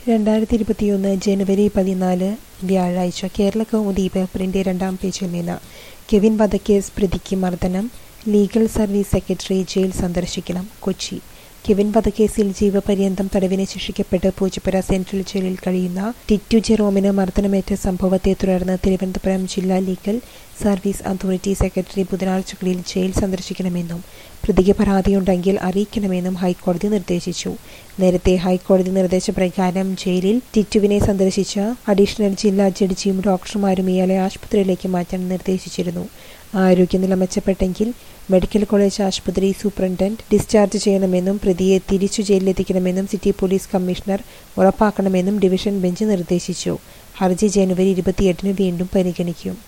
രണ്ടായിരത്തി ഇരുപത്തിയൊന്ന് ജനുവരി പതിനാല് വ്യാഴാഴ്ച കേരള കൗമുദി പേപ്പറിന്റെ രണ്ടാം പേജിൽ നിന്ന് കെവിൻ വധക്കേസ് പ്രതിക്ക് മർദ്ദനം ലീഗൽ സർവീസ് സെക്രട്ടറി ജയിൽ സന്ദർശിക്കണം കൊച്ചി കെവിൻ വധക്കേസിൽ ജീവപര്യന്തം തടവിന് ശിക്ഷിക്കപ്പെട്ട് പൂജപ്പുര സെൻട്രൽ ജയിലിൽ കഴിയുന്ന ടിറ്റു ജെറോമിന് മർദ്ദനമേറ്റ സംഭവത്തെ തുടർന്ന് തിരുവനന്തപുരം ജില്ലാ ലീഗൽ സർവീസ് അതോറിറ്റി സെക്രട്ടറി ബുധനാഴ്ചകളിൽ ജയിൽ സന്ദർശിക്കണമെന്നും പ്രതിക്ക് പരാതിയുണ്ടെങ്കിൽ അറിയിക്കണമെന്നും ഹൈക്കോടതി നിർദ്ദേശിച്ചു നേരത്തെ ഹൈക്കോടതി നിർദ്ദേശപ്രകാരം ജയിലിൽ ടിറ്റുവിനെ സന്ദർശിച്ച അഡീഷണൽ ജില്ലാ ജഡ്ജിയും ഡോക്ടർമാരും ഇയാളെ ആശുപത്രിയിലേക്ക് മാറ്റാൻ നിർദ്ദേശിച്ചിരുന്നു ആരോഗ്യനില മെച്ചപ്പെട്ടെങ്കിൽ മെഡിക്കൽ കോളേജ് ആശുപത്രി സൂപ്രണ്ടന്റ് ഡിസ്ചാർജ് ചെയ്യണമെന്നും പ്രതിയെ തിരിച്ചു ജയിലിലെത്തിക്കണമെന്നും സിറ്റി പോലീസ് കമ്മീഷണർ ഉറപ്പാക്കണമെന്നും ഡിവിഷൻ ബെഞ്ച് നിർദ്ദേശിച്ചു ഹർജി ജനുവരി ഇരുപത്തിയെട്ടിന് വീണ്ടും പരിഗണിക്കും